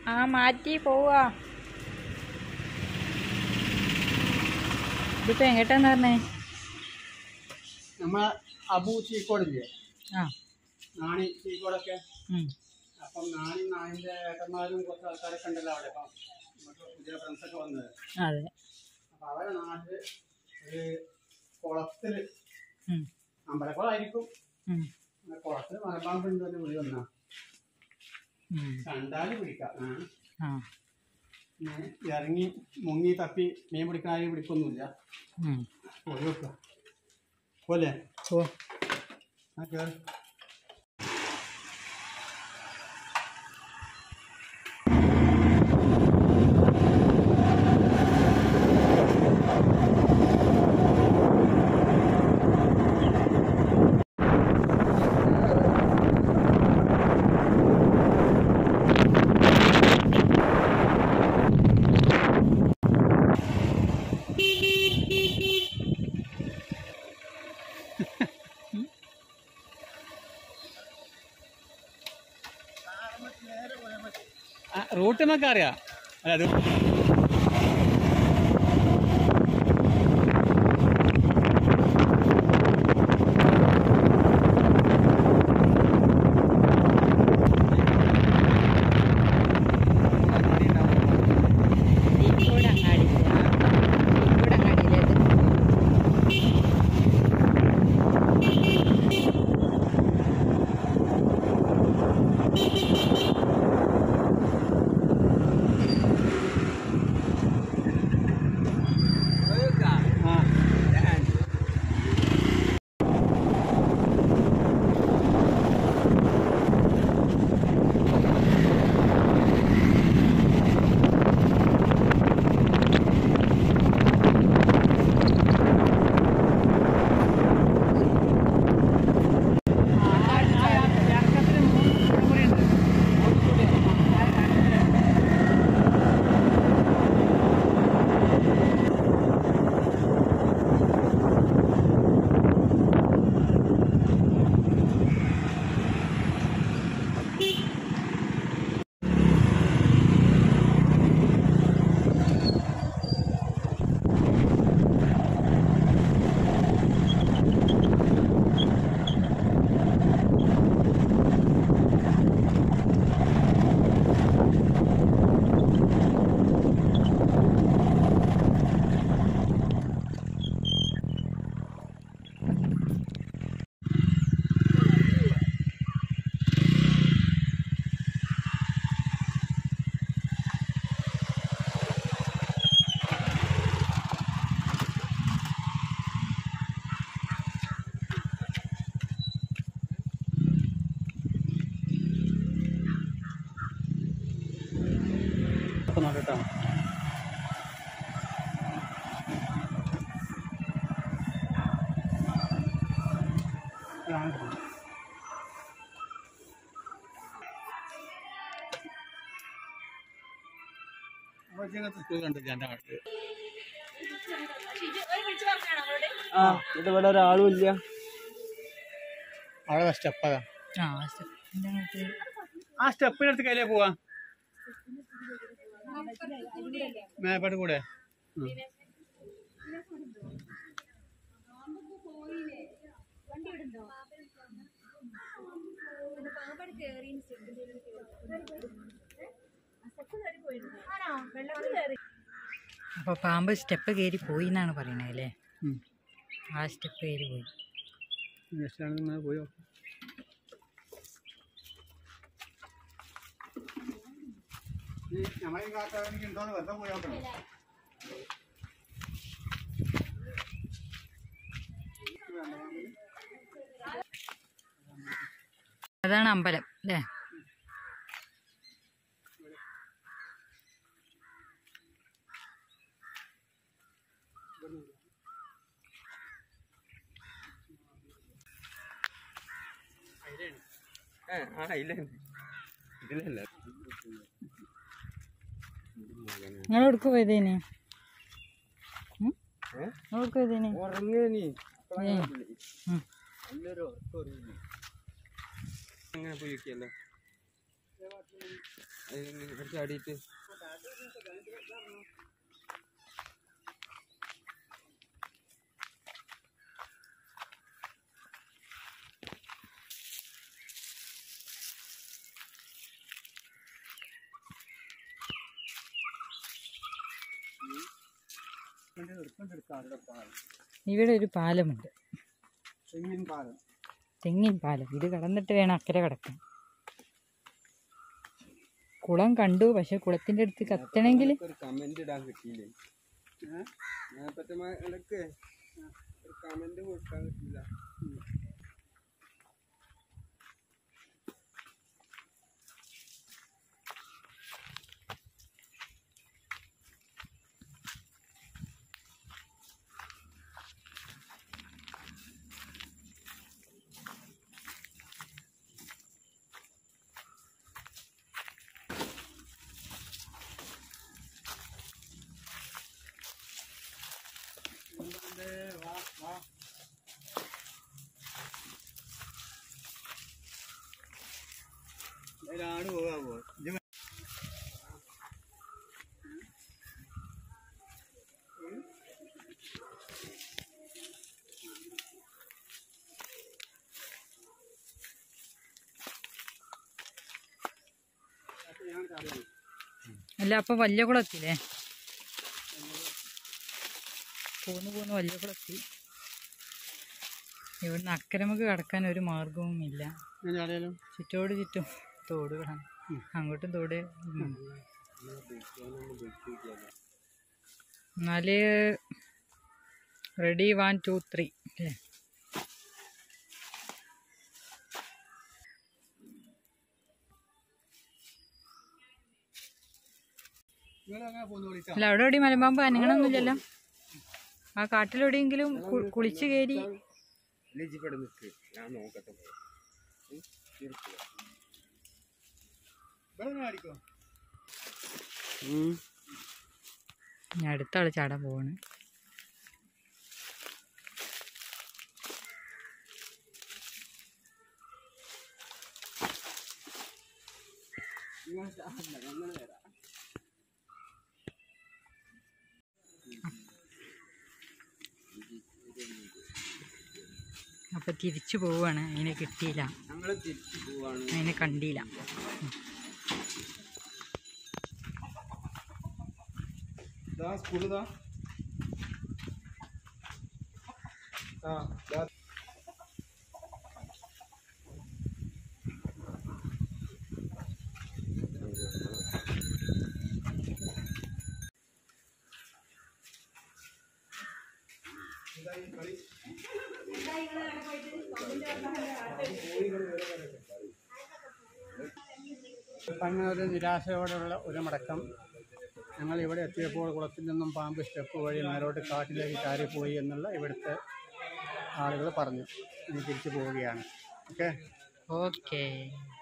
ആ മാറ്റി പോവാ ഇതിപ്പോ എങ്ങോട്ടാന്ന് പറഞ്ഞേ നമ്മളെ അബു ചീക്കോടില്ലേ ആ നാണി ചീക്കോടൊക്കെ ഉം. അപ്പം നാണി നാണിന്റെ ഏട്ടന്മാരും കുറച്ച് ആൾക്കാരൊക്കെ ഉണ്ടല്ലോ അവിടെ അപ്പം നമുക്ക് പുതിയ ഫ്രണ്ട്സൊക്കെ വന്നത് അതെ അപ്പം അവരെ നാട്ടില് ഒരു കുളത്തില് ഉം. അമ്പലക്കുളമായിരിക്കും ഉം. ആ കുളത്തിൽ മലമ്പാമ്പുണ്ട് എന്ന് വിളി വന്നാ ഉം. കണ്ടാല് പിടിക്കാം ആ. ആ ഇങ്ങനെ ഇറങ്ങി മുങ്ങി തപ്പി മീൻ പിടിക്കാൻ ആരും പിടിക്കൊന്നുമില്ല ഉം. പോയി വെക്കുക പോലെ ഓ ആ കേറി റൂട്ട് നമുക്ക് അറിയാം അല്ല അത് തീക്കോട് അങ്ങാടി തീക്കോട് അങ്ങാടിയിലേക്ക് ആ ഇപ്പൊ നോക്കട്ടോ സ്കൂൾ കണ്ടില്ല എൻ്റെ നാട്ടില് ആ ഇവിടെ ഇവിടെ ഒരാളും ഇല്ല അവിടെ സ്റ്റെപ്പ് അതാ ആ സ്റ്റെപ്പിന്റെ അങ്ങോട്ട് ആ സ്റ്റെപ്പിനടുത്ത് കയ്യിലേ പോവാ മേപ്പാട്ട് കൂടെ ഉം. അപ്പൊ പാമ്പ് സ്റ്റെപ്പ് കയറി പോയി എന്നാണ് പറയണത് അല്ലേ ഉം. ആ സ്റ്റെപ്പ് കയറി പോയി നെക്സ്റ്റിലാണെങ്കിൽ ഇങ്ങനെ പോയി നോക്കാം നമ്മളീ കാട്ടാണെങ്കിൽ ഉണ്ടോന്ന് വെറുതെ പോയി നോക്കണം അതാണ് അമ്പലം അല്ലേ ആ ഇല്ല ഇതിലല്ല നിങ്ങൾ എവിടേക്ക് പോയതേന് ഏ? നിങ്ങൾ എവിടേക്ക് പോയതേന് ഉറങ്ങ നീ ഏ. ഉം. നല്ലൊരു ഉറക്കം ഉറങ്ങി. അങ്ങനെ പോയി നോക്കിയല്ലോ കുറച്ച് അടിയിട്ട് ഇവിടെ ഒരു പാലമുണ്ട് തെങ്ങിൻ പാലം തെങ്ങിൻ പാലം ഇത് കടന്നിട്ട് വേണം അക്കരെ കിടക്കാൻ കുളം കണ്ടു പക്ഷെ കുളത്തിന്റെ അടുത്ത് കത്തണമെങ്കിൽ ഒരു കമന്റ് ഇടാൻ കിട്ടിയില്ലേ നേരത്തെ ഇടക്ക് ഒരു കമന്റ് കൊടുക്കാൻ കിട്ടിയില്ല അതിലാണ് പോകാമോ അല്ല അപ്പൊ വലിയ കുളത്തില്ലേ പോന്ന് പോന്ന് വലിയ കുളത്തി ഇവിടുന്ന് അക്കരെ നമുക്ക് കടക്കാൻ ഒരു മാർഗവും ഇല്ല ആടേലും ചുറ്റോട് ചുറ്റും തോടുകളാണ് അങ്ങോട്ടും തോട് ഉം. എന്നാല് റെഡി വൺ ടു ത്രീ അല്ലേ നിങ്ങളങ്ങനെ പോന്നു വിളിക്കാം അല്ല അവിടെ എവിടെയും മലമ്പാമ്പ് അനങ്ങണമൊന്നുമില്ലല്ലോ ആ കാട്ടിലെവിടെയെങ്കിലും കു- കുളിച്ച് കയറി ലിജിപ്പെടെ നിൽക്ക് ഞാൻ നോക്കട്ടെ ഉം, ഇരിക്കുക. ഇവിടെ അടിക്കോ ഉം. ഞാൻ അടുത്ത ആള് ചാടാൻ പോവാണ് അപ്പൊ തിരിച്ചു പോവാണ് അതിനെ കിട്ടിയില്ല ഞങ്ങള് തിരിച്ചു പോവാണ് അതിനെ കണ്ടില്ല ഇതാ സ്കൂള് ഇതാ ആ ദാ അങ്ങനെ ഒരു നിരാശയോടെയുള്ള ഒരു മടക്കം ഞങ്ങൾ ഇവിടെ എത്തിയപ്പോൾ കുളത്തിൽ നിന്നും പാമ്പ് സ്റ്റെപ്പ് വഴി മേലോട്ട് കാട്ടിലേക്ക് കയറിപ്പോയി എന്നുള്ള ഇവിടുത്തെ ആളുകൾ പറഞ്ഞു ഇനി തിരിച്ചു പോവുകയാണ് ഓക്കെ ഓക്കേ